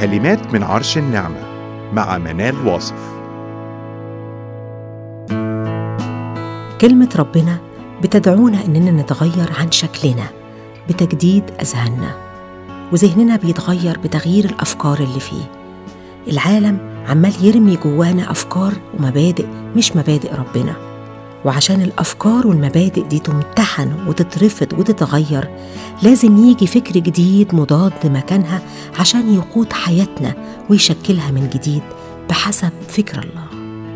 كلمات من عرش النعمة مع منال واصف كلمة ربنا بتدعونا إننا نتغير عن شكلنا بتجديد أذهاننا وذهننا بيتغير بتغيير الأفكار اللي فيه العالم عمال يرمي جوانا أفكار ومبادئ مش مبادئ ربنا وعشان الأفكار والمبادئ دي تمتحن وتترفض وتتغير لازم يجي فكر جديد مضاد مكانها عشان يقود حياتنا ويشكلها من جديد بحسب فكر الله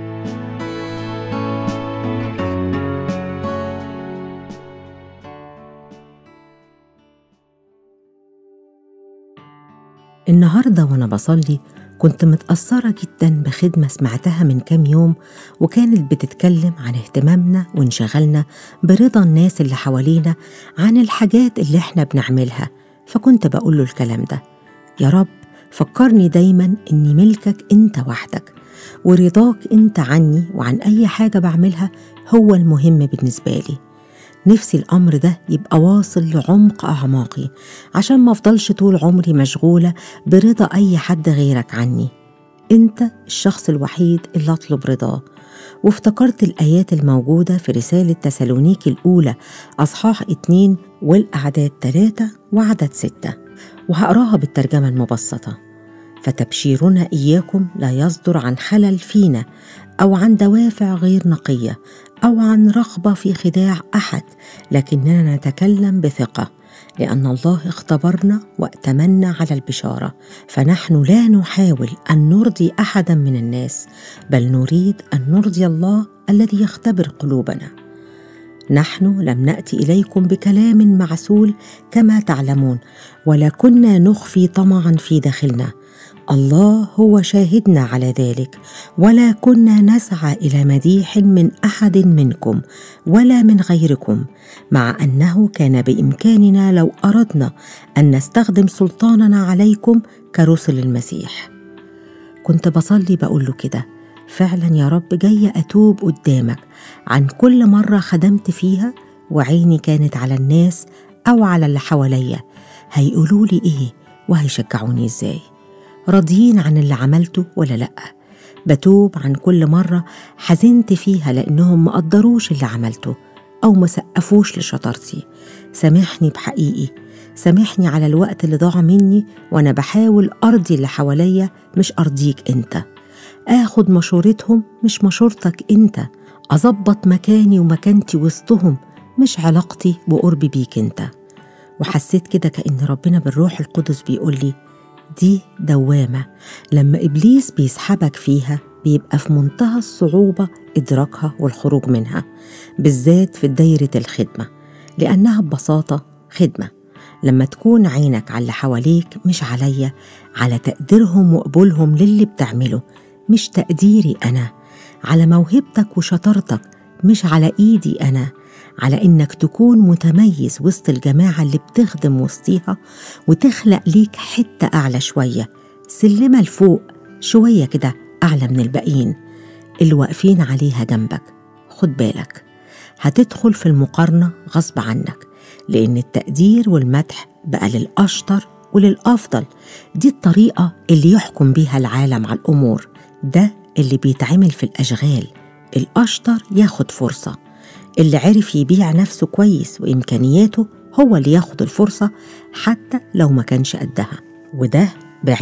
النهارده وانا بصلي كنت متأثرة جدا بخدمة سمعتها من كام يوم وكانت بتتكلم عن اهتمامنا وانشغالنا برضا الناس اللي حوالينا عن الحاجات اللي احنا بنعملها فكنت بقول له الكلام ده يا رب فكرني دايما اني ملكك انت وحدك ورضاك انت عني وعن اي حاجة بعملها هو المهم بالنسبة لي نفسي الأمر ده يبقى واصل لعمق أعماقي عشان ما أفضلش طول عمري مشغولة برضا أي حد غيرك عني أنت الشخص الوحيد اللي أطلب رضاه وافتكرت الآيات الموجودة في رسالة تسالونيكي الأولى أصحاح اتنين والأعداد تلاتة وعدد ستة وهقراها بالترجمة المبسطة فتبشيرنا إياكم لا يصدر عن خلل فينا أو عن دوافع غير نقية أو عن رغبة في خداع أحد لكننا نتكلم بثقة لأن الله اختبرنا وأتمنا على البشارة فنحن لا نحاول أن نرضي أحدا من الناس بل نريد أن نرضي الله الذي يختبر قلوبنا نحن لم نأتي إليكم بكلام معسول كما تعلمون ولا كنا نخفي طمعا في داخلنا الله هو شاهدنا على ذلك ولا كنا نسعى الى مديح من احد منكم ولا من غيركم مع انه كان بامكاننا لو اردنا ان نستخدم سلطاننا عليكم كرسل المسيح كنت بصلي بقول له كده فعلا يا رب جايه اتوب قدامك عن كل مره خدمت فيها وعيني كانت على الناس او على اللي حواليا هيقولوا لي ايه وهيشجعوني ازاي راضيين عن اللي عملته ولا لأ بتوب عن كل مرة حزنت فيها لأنهم ما قدروش اللي عملته أو ما سقفوش لشطارتي سامحني بحقيقي سامحني على الوقت اللي ضاع مني وأنا بحاول أرضي اللي حواليا مش أرضيك أنت آخد مشورتهم مش مشورتك أنت أظبط مكاني ومكانتي وسطهم مش علاقتي وقربي بيك أنت وحسيت كده كأن ربنا بالروح القدس بيقول لي دي دوامة لما إبليس بيسحبك فيها بيبقى في منتهى الصعوبة إدراكها والخروج منها بالذات في دايرة الخدمة لأنها ببساطة خدمة لما تكون عينك على اللي حواليك مش عليا على تقديرهم وقبولهم للي بتعمله مش تقديري أنا على موهبتك وشطارتك مش على إيدي أنا على إنك تكون متميز وسط الجماعة اللي بتخدم وسطيها وتخلق ليك حتة أعلى شوية سلمة لفوق شوية كده أعلى من الباقيين اللي واقفين عليها جنبك خد بالك هتدخل في المقارنة غصب عنك لأن التقدير والمدح بقى للأشطر وللأفضل دي الطريقة اللي يحكم بيها العالم على الأمور ده اللي بيتعمل في الأشغال الأشطر ياخد فرصة اللي عرف يبيع نفسه كويس وإمكانياته هو اللي ياخد الفرصة حتى لو ما كانش قدها وده